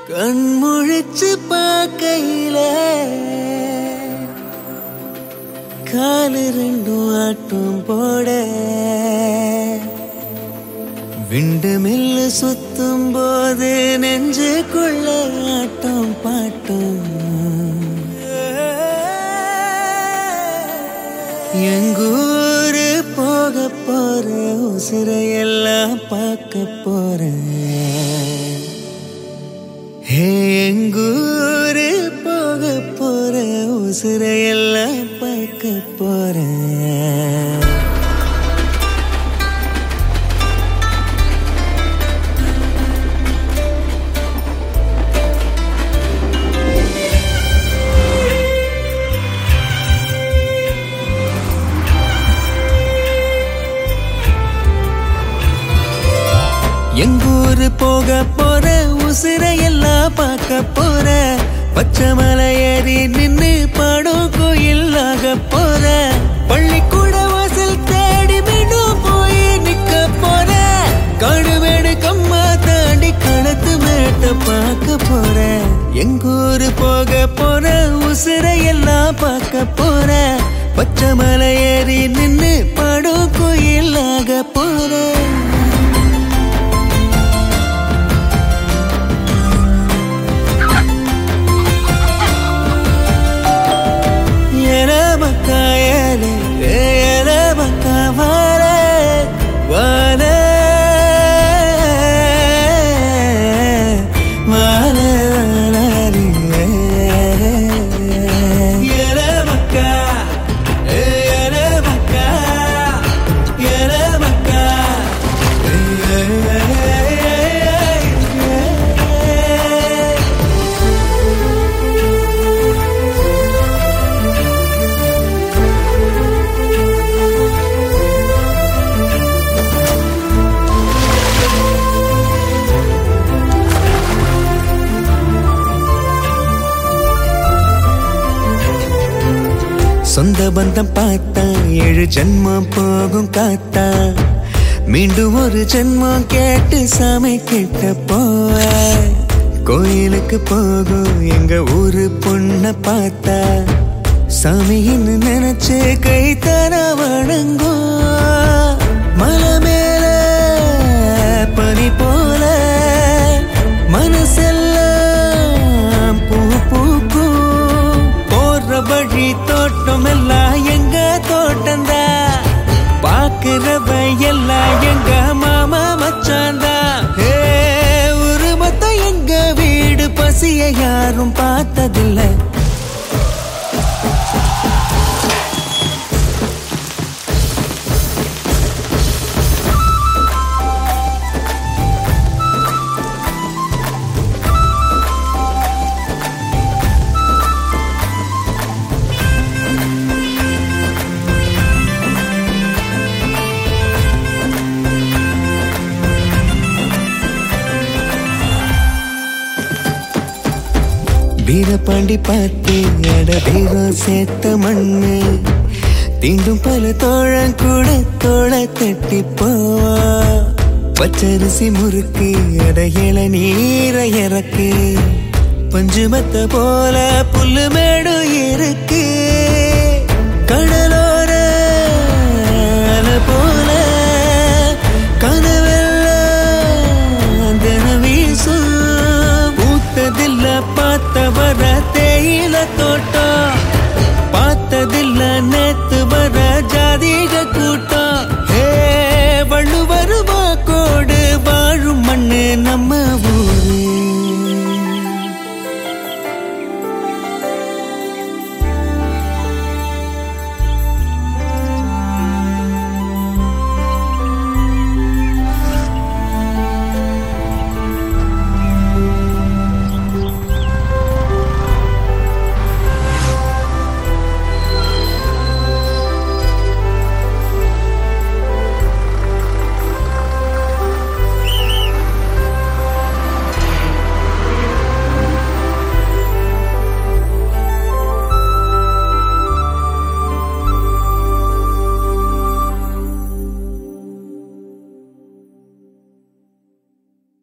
கண்முழிச்சு பார்க்கையில காலு ரெண்டும் ஆட்டும் போட விண்டு மில்லு சுத்தும் போது நெஞ்சுக்குள்ள ஆட்டம் பாட்டும் எங்கூரு போக போற உசிரையெல்லாம் பார்க்க போறேன் ஹே எங்கூரு போக போற உசிரையெல்லாம் பார்க்க போறேன் எங்கூரு போக போற உசிரையெல்லாம் பார்க்க போற பச்சை மலை ஏறி நின்னு பாடும் கோயிலாக போற பள்ளிக்கூட வாசல் தேடி மீண்டும் போய் நிக்க போற காடுவேடு கம்மா தாண்டி களத்து மேட்ட பார்க்க போற எங்கூரு போக போற உசிரையெல்லாம் பார்க்க போற பச்சை மலை ஏறி நின்னு பாடும் கோயிலாக போற எலமக்காயலே எலமக்கா வாலே வாலே வாலே வாலே எலமக்கா எலமக்கா எலமக்கா சொந்த பந்தம் பார்த்தா ஏழு ஜென்மம் போகும் காத்தா மீண்டும் ஒரு ஜென்மம் கேட்டு சாமி கிட்ட போவ கோயிலுக்கு போகும் எங்க ஊரு பொண்ண பார்த்தா சாமின்னு நினைச்சு கை தர வணங்கும் மலை மேல பனி போல மனசெல்லாம் பூ பூக்கும் போற வழி தோட்டம் எல்லாம் எங்க தோட்டந்தா பாக்குறவ எல்லாம் எங்க மாமா மச்சாந்தா ஏ உருமத்த எங்க வீடு பசிய யாரும் பார்த்ததில்லை வீரபாண்டி பார்த்து அட வீரம் சேர்த்த மண்ணு தீண்டும் பல தோழன் கூட தோழ தட்டி போவா பச்சரிசி முறுக்கு அட இளநீர இறக்கு பஞ்சுமத்த போல புல்லு மேடு இருக்கு கடலோர அலை போல கனவெல்லாம் தினம் வீசும் பூத்ததில்ல பார்த்தவர தேயில தோட்டம் பார்த்ததில்ல நேத்து வர ஜாதிக